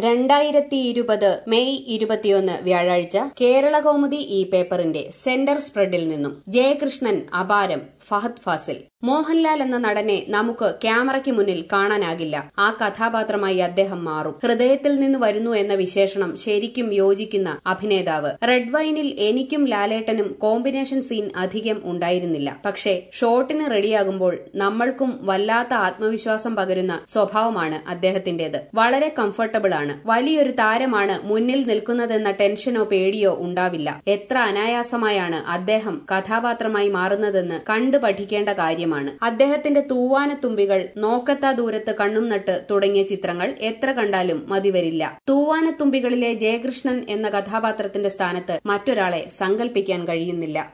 രണ്ടായിരത്തി ഇരുപത് മെയ് ഇരുപത്തിയൊന്ന് വ്യാഴാഴ്ച കേരള കൗമുദി ഈ പേപ്പറിന്റെ സെന്റർ സ്പ്രെഡിൽ നിന്നും ജയകൃഷ്ണൻ അപാരം ഫഹദ് ഫാസിൽ മോഹൻലാൽ എന്ന നടനെ നമുക്ക് ക്യാമറയ്ക്ക് മുന്നിൽ കാണാനാകില്ല ആ കഥാപാത്രമായി അദ്ദേഹം മാറും ഹൃദയത്തിൽ നിന്ന് വരുന്നു എന്ന വിശേഷണം ശരിക്കും യോജിക്കുന്ന അഭിനേതാവ് റെഡ് വൈനിൽ എനിക്കും ലാലേട്ടനും കോമ്പിനേഷൻ സീൻ അധികം ഉണ്ടായിരുന്നില്ല പക്ഷേ ഷോട്ടിന് റെഡിയാകുമ്പോൾ നമ്മൾക്കും വല്ലാത്ത ആത്മവിശ്വാസം പകരുന്ന സ്വഭാവമാണ് അദ്ദേഹത്തിന്റേത് വളരെ കംഫർട്ടബിൾ ആണ് വലിയൊരു താരമാണ് മുന്നിൽ നിൽക്കുന്നതെന്ന ടെൻഷനോ പേടിയോ ഉണ്ടാവില്ല എത്ര അനായാസമായാണ് അദ്ദേഹം കഥാപാത്രമായി മാറുന്നതെന്ന് കണ്ടു പഠിക്കേണ്ട കാര്യമാണ് അദ്ദേഹത്തിന്റെ തൂവാനത്തുമ്പികൾ നോക്കത്താ ദൂരത്ത് കണ്ണും നട്ട് തുടങ്ങിയ ചിത്രങ്ങൾ എത്ര കണ്ടാലും മതിവരില്ല തൂവാനത്തുമ്പികളിലെ ജയകൃഷ്ണൻ എന്ന കഥാപാത്രത്തിന്റെ സ്ഥാനത്ത് മറ്റൊരാളെ സങ്കല്പിക്കാൻ കഴിയുന്നില്ല